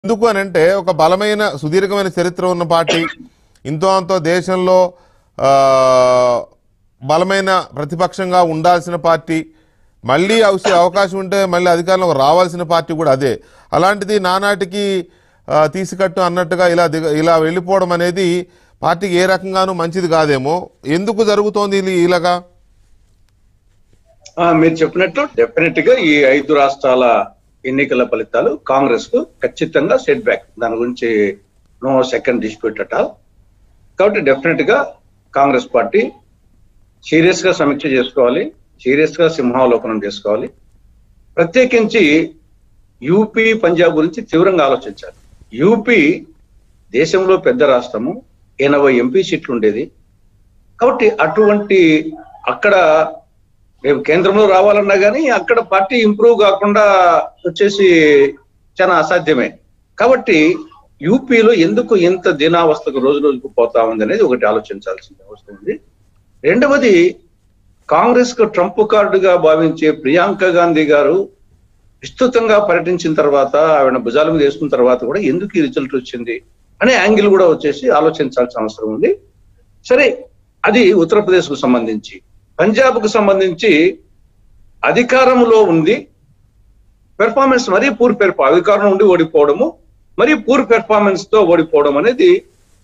ఎందుకు అని అంటే ఒక బలమైన సుదీర్ఘమైన చరిత్ర ఉన్న పార్టీ ఇంతో అంతో దేశంలో ఆ, బలమైన ప్రతిపక్షంగా ఉండాల్సిన పార్టీ మళ్ళీ అవస- అవకాశం ఉంటే మళ్ళీ అధికారంలోకి రావాల్సిన పార్టీ కూడా అదే అలాంటిది నానాటికి ఆ, తీసికట్టు అన్నట్టుగా ఇలా దిగ ఇలా వెళ్ళిపోవడం అనేది పార్టీకి ఏ రకంగానూ మంచిది కాదేమో ఎందుకు జరుగుతోంది ఇది ఇలాగా ఆ, మీరు చెప్పినట్లు డెఫినెట్ గా ఈ ఐదు రాష్ట్రాల ఎన్నికల ఫలితాలు కాంగ్రెస్ కు ఖచ్చితంగా సెట్ బ్యాక్ దాని గురించి no second dispute at all కాబట్టి డెఫినెట్ గా కాంగ్రెస్ పార్టీ సీరియస్ గా సమీక్ష చేసుకోవాలి సీరియస్ గా సింహావలోకనం చేసుకోవాలి ప్రత్యేకించి యూపీ పంజాబ్ గురించి తీవ్రంగా ఆలోచించాలి యూపీ దేశంలో పెద్ద రాష్ట్రము ఎనభై ఎంపీ సీట్లు ఉండేది కాబట్టి అటువంటి అక్కడ రేపు కేంద్రంలో రావాలన్నా కానీ అక్కడ పార్టీ ఇంప్రూవ్ కాకుండా వచ్చేసి చాలా అసాధ్యమే కాబట్టి యూపీలో ఎందుకు ఇంత దీనావస్థకు రోజు రోజుకు పోతా ఉంది అనేది ఒకటి ఆలోచించాల్సిన అవసరం ఉంది రెండవది కాంగ్రెస్ కు ట్రంప్ కార్డుగా భావించే ప్రియాంక గాంధీ గారు విస్తృతంగా పర్యటించిన తర్వాత ఆవిడ భుజాల మీద వేసుకున్న తర్వాత కూడా ఎందుకు ఈ రిజల్ట్ వచ్చింది అనే యాంగిల్ కూడా వచ్చేసి ఆలోచించాల్సిన అవసరం ఉంది సరే అది ఉత్తరప్రదేశ్ కు సంబంధించి పంజాబ్ కు సంబంధించి అధికారంలో ఉంది పెర్ఫార్మెన్స్ మరీ పూర్ పెర్ఫా అధికారం ఉండి ఓడిపోవడము మరీ పూర్ పెర్ఫార్మెన్స్ తో ఓడిపోవడం అనేది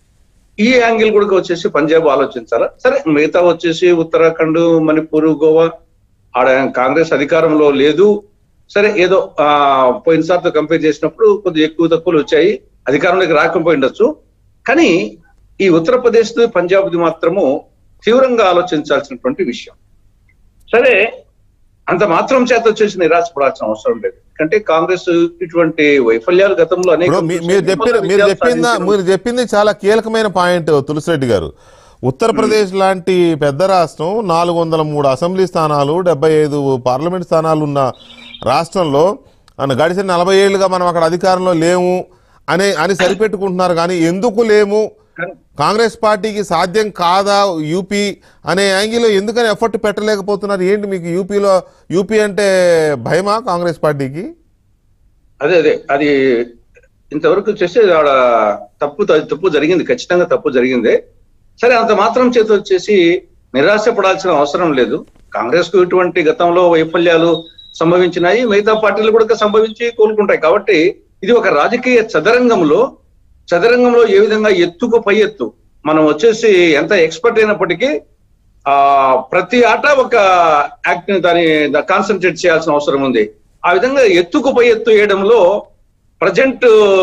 ఈ యాంగిల్ కూడా వచ్చేసి పంజాబ్ ఆలోచించాలా సరే మిగతా వచ్చేసి ఉత్తరాఖండ్ మణిపూర్ గోవా ఆడ కాంగ్రెస్ అధికారంలో లేదు సరే ఏదో ఆ పోయినసారితో కంపేర్ చేసినప్పుడు కొద్దిగా ఎక్కువ తక్కువలు వచ్చాయి అధికారంలోకి రాకపోయి ఉండొచ్చు కానీ ఈ ఉత్తరప్రదేశ్ పంజాబ్ది మాత్రము తీవ్రంగా ఆలోచించాల్సినటువంటి విషయం సరే అంత మాత్రం చేత వచ్చేసి నిరాశపడాల్సిన అవసరం లేదు ఎందుకంటే కాంగ్రెస్ ఇటువంటి వైఫల్యాలు గతంలో అనేక ఇప్పుడు మీ- మీరు చెప్పిన మీరు చెప్పిందా మీరు చెప్పింది చాలా కీలకమైన పాయింట్ తులసిరెడ్డి గారు ఉత్తరప్రదేశ్ లాంటి పెద్ద రాష్ట్రం నాలుగు వందల మూడు అసెంబ్లీ స్థానాలు డెబ్బై ఐదు పార్లమెంట్ స్థానాలు ఉన్న రాష్ట్రంలో అన్న గడిచిన నలభై ఏళ్ళుగా మనం అక్కడ అధికారంలో లేము అనే అని సరిపెట్టుకుంటున్నారు కానీ ఎందుకు లేము కాంగ్రెస్ పార్టీకి సాధ్యం కాదా యూపీ అనే యాంగిల్లో ఎందుకని ఎఫర్ట్ పెట్టలేకపోతున్నారు ఏంటి మీకు యూపీలో యూపీ అంటే భయమా కాంగ్రెస్ పార్టీకి అదే అదే అది ఇంతవరకు వచ్చేసి ఆడ తప్పు తప్పు జరిగింది ఖచ్చితంగా తప్పు జరిగింది సరే అంత మాత్రం చేత వచ్చేసి నిరాశపడాల్సిన అవసరం లేదు కాంగ్రెస్ కు ఇటువంటి గతంలో వైఫల్యాలు సంభవించినాయి మిగతా పార్టీలు కూడా సంభవించి కోలుకుంటాయి కాబట్టి ఇది ఒక రాజకీయ చదరంగంలో చదరంగంలో ఏ విధంగా ఎత్తుకు పై ఎత్తు మనం వచ్చేసి ఎంత ఎక్స్పర్ట్ అయినప్పటికీ ఆ ప్రతి ఆట ఒక యాక్ట్ దాని కాన్సన్ట్రేట్ చేయాల్సిన అవసరం ఉంది ఆ విధంగా ఎత్తుకు పై ఎత్తు వేయడంలో ప్రజెంట్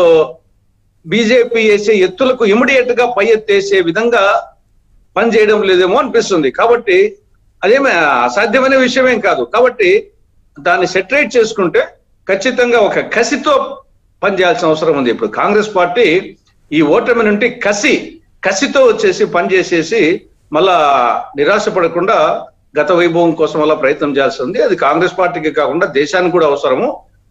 బీజేపీ వేసే ఎత్తులకు ఇమీడియట్ గా పై ఎత్తేసే విధంగా పనిచేయడం లేదేమో అనిపిస్తుంది కాబట్టి అదేమే అసాధ్యమైన విషయమేం కాదు కాబట్టి దాన్ని సెటరేట్ చేసుకుంటే ఖచ్చితంగా ఒక కసితో పనిచేయాల్సిన అవసరం ఉంది ఇప్పుడు కాంగ్రెస్ పార్టీ ఈ ఓటమి నుండి కసి కసితో వచ్చేసి పనిచేసేసి మళ్ళా నిరాశపడకుండా గత వైభవం కోసం వల్ల ప్రయత్నం చేయాల్సి ఉంది అది కాంగ్రెస్ పార్టీకి కాకుండా దేశానికి కూడా అవసరము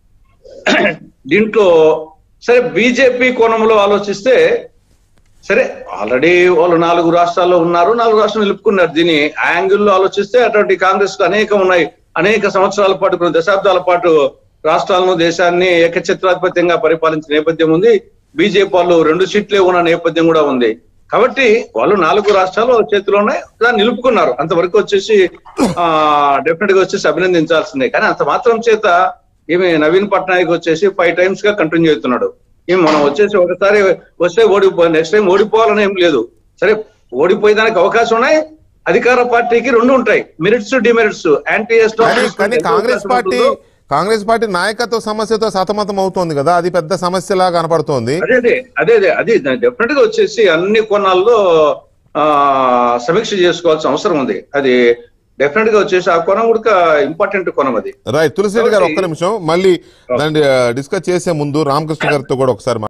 దీంట్లో సరే బీజేపీ కోణంలో ఆలోచిస్తే సరే ఆల్రెడీ వాళ్ళు నాలుగు రాష్ట్రాల్లో ఉన్నారు నాలుగు రాష్ట్రాలు నిలుపుకున్నారు దీన్ని ఆ యాంగిల్లో ఆలోచిస్తే అటువంటి కాంగ్రెస్ అనేకం ఉన్నాయి అనేక సంవత్సరాల పాటు కొన్ని దశాబ్దాల పాటు రాష్ట్రాలను దేశాన్ని ఏకఛత్రాధిపత్యంగా పరిపాలించిన నేపథ్యం ఉంది బీజేపీ వాళ్ళు రెండు సీట్లే ఉన్న నేపథ్యం కూడా ఉంది కాబట్టి వాళ్ళు నాలుగు రాష్ట్రాలు వాళ్ళ చేతిలోనే దాన్ని నిలుపుకున్నారు అంతవరకు వచ్చేసి ఆ డెఫినెట్ గా వచ్చేసి అభినందించాల్సిందే కానీ అంత మాత్రం చేత ఈమె నవీన్ పట్నాయక్ వచ్చేసి ఫైవ్ టైమ్స్ గా కంటిన్యూ అవుతున్నాడు ఏం మనం వచ్చేసి ఒకసారి వస్తే ఓడిపో నెక్స్ట్ టైం ఓడిపోవాలని ఏం లేదు సరే ఓడిపోయేదానికి అవకాశం ఉన్నాయి అధికార పార్టీకి రెండు ఉంటాయి మెరిట్స్ డిమెరిట్స్ యాంటీ కానీ కానీ కాంగ్రెస్ పార్టీ కాంగ్రెస్ పార్టీ నాయకత్వ సమస్యతో సతమతం అవుతోంది కదా అది పెద్ద సమస్యలా కనపడుతోంది అదే అదే అదే అదే అది డెఫినెట్ గా వచ్చేసి అన్ని కోణాల్లో ఆ సమీక్ష చేసుకోవాల్సిన అవసరం ఉంది అది డెఫినెట్ గా వచ్చేసి ఆ కోణం కూడా ఇంపార్టెంట్ కోణం అది రైట్ తులసిరెడ్డి గారు ఒక్క నిమిషం మళ్ళీ దాన్ని డిస్కస్ చేసే ముందు రామకృష్ణ గారితో కూడా ఒకసారి